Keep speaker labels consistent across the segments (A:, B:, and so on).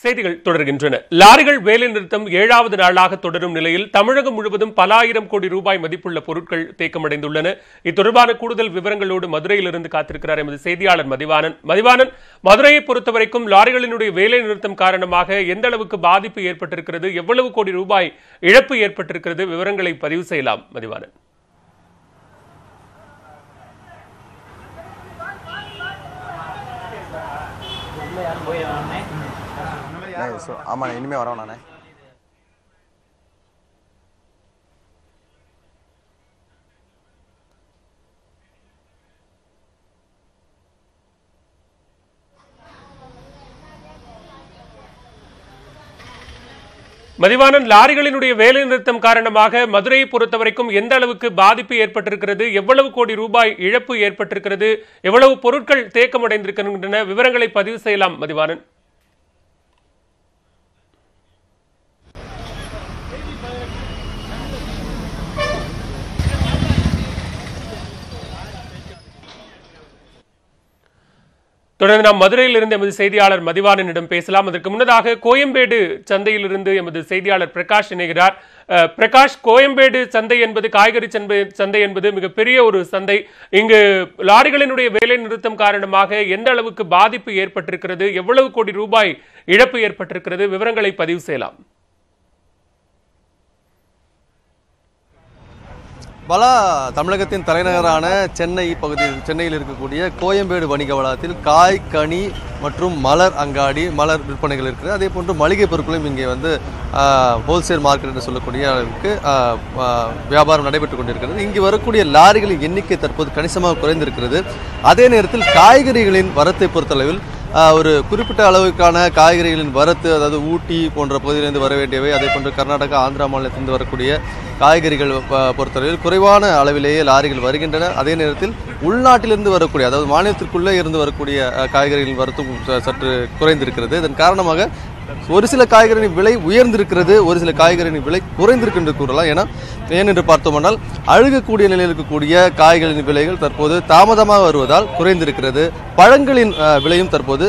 A: செய்திகள் தொடர்கின்றன லாரிகள் வேலை நிறுத்தம் ஏழாவது நாளாக தொடரும் நிலையில் தமிழகம் முழுவதும் பல ஆயிரம் கோடி ரூபாய் மதிப்புள்ள பொருட்கள் தேக்கமடைந்துள்ளன இத்தொடர்பான கூடுதல் விவரங்களோடு மதுரையிலிருந்து காத்திருக்கிறார் எமது செய்தியாளர் மதிவாணன் மதிவாணன் மதுரையை பொறுத்தவரைக்கும் லாரிகளினுடைய வேலை நிறுத்தம் காரணமாக எந்த அளவுக்கு பாதிப்பு ஏற்பட்டிருக்கிறது எவ்வளவு கோடி ரூபாய் இழப்பு ஏற்பட்டிருக்கிறது விவரங்களை பதிவு செய்யலாம் மதிவாணன்
B: அண்ணே, so- ஆமாண்ணே இனிமே வரோம் நானே
A: மதிவாணன் லாரிகளினுடைய வேலை நிறுத்தம் காரணமாக மதுரையை பொறுத்தவரைக்கும் எந்த அளவுக்கு பாதிப்பு ஏற்பட்டிருக்கிறது எவ்வளவு கோடி ரூபாய் இழப்பு ஏற்பட்டிருக்கிறது எவ்வளவு பொருட்கள் தேக்கமடைந்திருக்கின்றன விவரங்களை பதிவு செய்யலாம் மதிவாணன் தொடர்ந்து நாம் மதுரையிலிருந்து எமது செய்தியாளர் மதிவாணனிடம் பேசலாம் அதற்கு முன்னதாக கோயம்பேடு சந்தையிலிருந்து எமது செய்தியாளர் பிரகாஷ் இணைகிறார் அஹ், பிரகாஷ் கோயம்பேடு சந்தை என்பது காய்கறி சந்தை சந்தை என்பது மிகப்பெரிய ஒரு சந்தை இங்கு லாரிகளினுடைய வேலை நிறுத்தம் காரணமாக எந்த அளவுக்கு பாதிப்பு ஏற்பட்டிருக்கிறது எவ்வளவு கோடி ரூபாய் இழப்பு ஏற்பட்டிருக்கிறது விவரங்களை பதிவு செய்யலாம்
C: பலா தமிழகத்தின் தலைநகரான சென்னை பகுதியில் சென்னையில் இருக்கக்கூடிய கோயம்பேடு வணிக வளாகத்தில் காய் கனி மற்றும் மலர் அங்காடி மலர் விற்பனைகள் இருக்குது அதே போன்று மளிகை பொருட்களும் இங்கே வந்து ஹோல்சேல் மார்க்கெட் என்று சொல்லக்கூடிய அளவுக்கு ஆ, ஆ, வியாபாரம் நடைபெற்று கொண்டிருக்கிறது இங்கு வரக்கூடிய லாரிகளின் எண்ணிக்கை தற்போது கணிசமாக குறைந்திருக்கிறது அதே நேரத்தில் காய்கறிகளின் வரத்தை பொறுத்தளவில் ஆ, ஒரு குறிப்பிட்ட அளவுக்கான காய்கறிகளின் வரத்து அதாவது ஊட்டி போன்ற பகுதியிலிருந்து வர வேண்டியவை அதே போன்று கர்நாடகா ஆந்திரா மாநிலத்திலிருந்து வரக்கூடிய காய்கறிகள் ப- பொறுத்தவரையில் குறைவான அளவிலேயே லாரிகள் வருகின்றன அதே நேரத்தில் உள்நாட்டிலிருந்து வரக்கூடிய அதாவது மாநிலத்திற்குள்ளே இருந்து வரக்கூடிய அ, காய்கறிகளின் வரத்தும் ச- சற்று குறைந்திருக்கிறது இதன் காரணமாக ஒரு சில காய்கறிகளின் விலை உயர்ந்திருக்கிறது ஒரு சில காய்கறிகளின் விலை குறைந்திருக்கு என்று கூறலாம் ஏன்னா ஏன் என்று பார்த்தோமானால் அழுகக்கூடிய நிலையில் இருக்கக்கூடிய காய்கறிகளின் விலைகள் தற்போது தாமதமாக வருவதால் குறைந்திருக்கிறது பழங்களின் அ, விலையும் தற்போது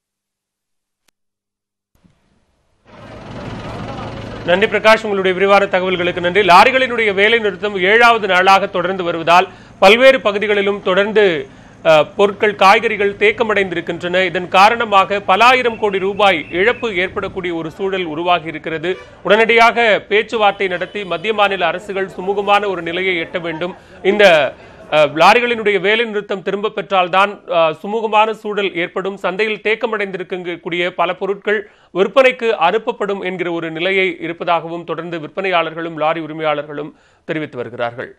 A: நன்றி பிரகாஷ் உங்களுடைய விரிவான தகவல்களுக்கு நன்றி லாரிகளினுடைய வேலை நிறுத்தம் ஏழாவது நாளாக தொடர்ந்து வருவதால் பல்வேறு பகுதிகளிலும் தொடர்ந்து அஹ், பொருட்கள் காய்கறிகள் தேக்கமடைந்திருக்கின்றன இதன் காரணமாக பல ஆயிரம் கோடி ரூபாய் இழப்பு ஏற்படக்கூடிய ஒரு சூழல் உருவாகி இருக்கிறது உடனடியாக பேச்சுவார்த்தை நடத்தி மத்திய மாநில அரசுகள் சுமூகமான ஒரு நிலையை எட்ட வேண்டும் இந்த அஹ், லாரிகளினுடைய வேலை நிறுத்தம் திரும்ப பெற்றால்தான் அஹ், சுமூகமான சூழல் ஏற்படும் சந்தையில் தேக்கமடைந்திருக்கக்கூடிய பல பொருட்கள் விற்பனைக்கு அனுப்பப்படும் என்கிற ஒரு நிலையை இருப்பதாகவும் தொடர்ந்து விற்பனையாளர்களும் லாரி உரிமையாளர்களும் தெரிவித்து வருகிறார்கள்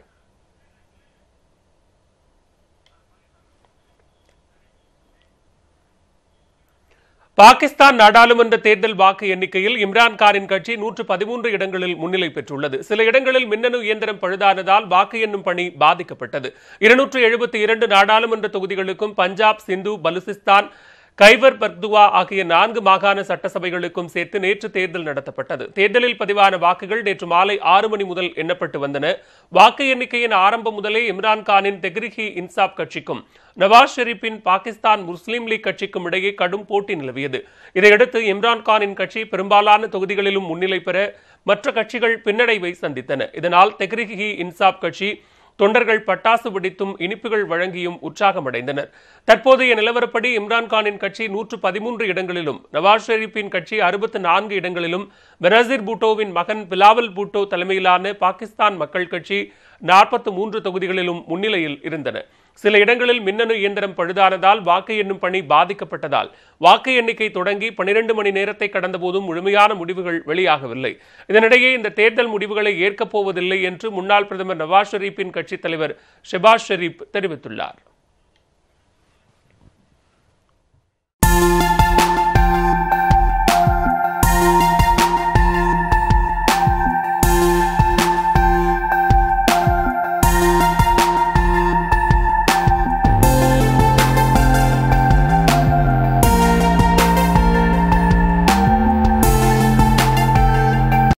A: பாகிஸ்தான் நாடாளுமன்ற தேர்தல் வாக்கு எண்ணிக்கையில் இம்ரான்கானின் கட்சி நூற்று பதிமூன்று இடங்களில் முன்னிலை பெற்றுள்ளது சில இடங்களில் மின்னணு இயந்திரம் பழுதானதால் வாக்கு எண்ணும் பணி பாதிக்கப்பட்டது இருநூற்று எழுபத்தி இரண்டு நாடாளுமன்ற தொகுதிகளுக்கும் பஞ்சாப் சிந்து பலுசிஸ்தான் கைவர் பர்துவா ஆகிய நான்கு மாகாண சட்டசபைகளுக்கும் சேர்த்து நேற்று தேர்தல் நடத்தப்பட்டது தேர்தலில் பதிவான வாக்குகள் நேற்று மாலை ஆறு மணி முதல் எண்ணப்பட்டு வந்தன வாக்கு எண்ணிக்கையின் ஆரம்பம் முதலே இம்ரான்கானின் தெக்ரிகி இன்சாப் கட்சிக்கும் நவாஸ் ஷெரீப்பின் பாகிஸ்தான் முஸ்லீம் லீக் கட்சிக்கும் இடையே கடும் போட்டி நிலவியது இதையடுத்து இம்ரான்கானின் கட்சி பெரும்பாலான தொகுதிகளிலும் முன்னிலை பெற மற்ற கட்சிகள் பின்னடைவை சந்தித்தன இதனால் தெக்ரிகி இன்சாப் கட்சி தொண்டர்கள் பட்டாசு வெடித்தும் இனிப்புகள் வழங்கியும் உற்சாகமடைந்தனர் தற்போதைய நிலவரப்படி இம்ரான்கானின் கட்சி நூற்று பதிமூன்று இடங்களிலும் நவாஸ் ஷெரீப்பின் கட்சி அறுபத்து நான்கு இடங்களிலும் பெனசீர் பூட்டோவின் மகன் பிலாவல் பூட்டோ தலைமையிலான பாகிஸ்தான் மக்கள் கட்சி நாற்பத்து மூன்று தொகுதிகளிலும் முன்னிலையில் இருந்தன சில இடங்களில் மின்னணு இயந்திரம் பழுதானதால் வாக்கு எண்ணும் பணி பாதிக்கப்பட்டதால் வாக்கு எண்ணிக்கை தொடங்கி பனிரெண்டு மணி நேரத்தை கடந்தபோதும் முழுமையான முடிவுகள் வெளியாகவில்லை இதனிடையே இந்த தேர்தல் முடிவுகளை ஏற்கப் போவதில்லை என்று முன்னாள் பிரதமர் நவாஸ் ஷெரீப்பின் கட்சித் தலைவர் ஷெபாஸ் ஷெரீப் தெரிவித்துள்ளார்